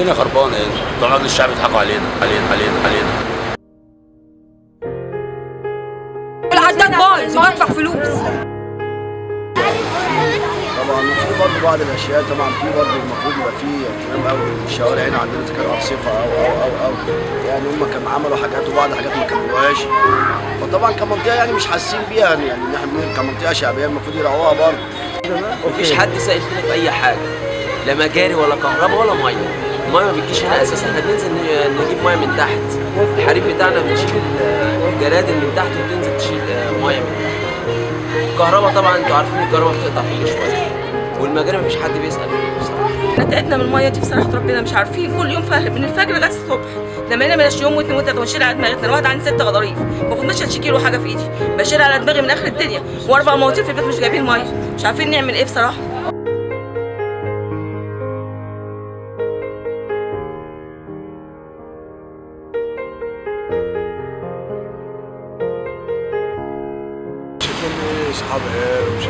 الدنيا خربانه يعني طبعا مجلس الشعب يضحكوا علينا علينا علينا علينا العداد بايظ وبدفع فلوس طبعا وفي برضه بعض الاشياء طبعا في برضه المفروض يبقى في اهتمام قوي بالشوارع هنا عندنا اذا كانوا ارصفه او او او او يعني هم كانوا عملوا حاجات وبعض الحاجات ما كملوهاش فطبعا كمنطقه يعني مش حاسين بيها يعني يعني ان احنا بنقول كمنطقه شعبيه المفروض يراعوها برضه مفيش حد سائل فينا في اي حاجه لا مجاري ولا كهرباء ولا ميه الميه ما بتجيش هنا اساسا احنا بننزل ن- نجيب ميه من تحت الحريم بتاعنا بتشيل ال- الجرادل من تحت وتنزل تشيل آه، ميه من تحت الكهرباء طبعا انتوا عارفين الكهرباء بتقطع كل شويه والمجاري مفيش حد بيسال فيه بصراحه احنا تعبنا من الميه دي بصراحه ربنا مش عارفين كل يوم فاهم من الفجر لغايه الصبح لما انا ملاش يوم واثنين وثلاثه ونشيل على دماغتنا الواحد عندي ست غضاريف ما كناش 20 كيلو حاجه في ايدي بشيل على دماغي من اخر الدنيا واربع مواتير في البيت مش جايبين ميه مش عارفين نعمل ايه بصراحه شكل اصحاب عيال ومش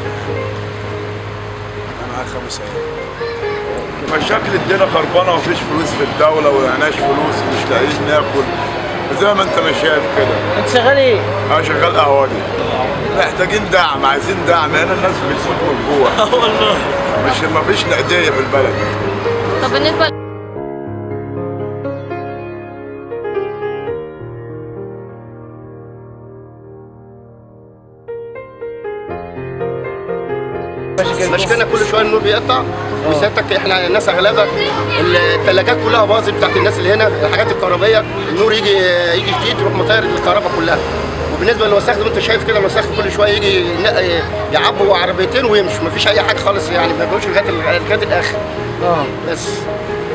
انا معايا خمس عيال مشاكل الدنيا خربانه ومفيش فلوس في الدوله ومعناش فلوس ومش لاقيين ناكل زي ما انت ما شايف كده انت شغال ايه؟ انا شغال قهوجي محتاجين دعم عايزين دعم هنا الناس بتموت من جوع والله مش مفيش تأدية في البلد طب بالنسبه مشكلة كل شويه النور بيقطع وسيادتك احنا الناس اغلبها الثلاجات كلها باظت بتاعت الناس اللي هنا الحاجات الكهربائيه النور يجي يجي جديد يروح مطير الكهرباء كلها وبالنسبه للوساخ زي ما انت شايف كده الوساخ كل شويه يجي ينق- يعبوا عربيتين ويمشوا مفيش اي حاجه خالص يعني ما بيقولش لغايه لغايه الاخر اه بس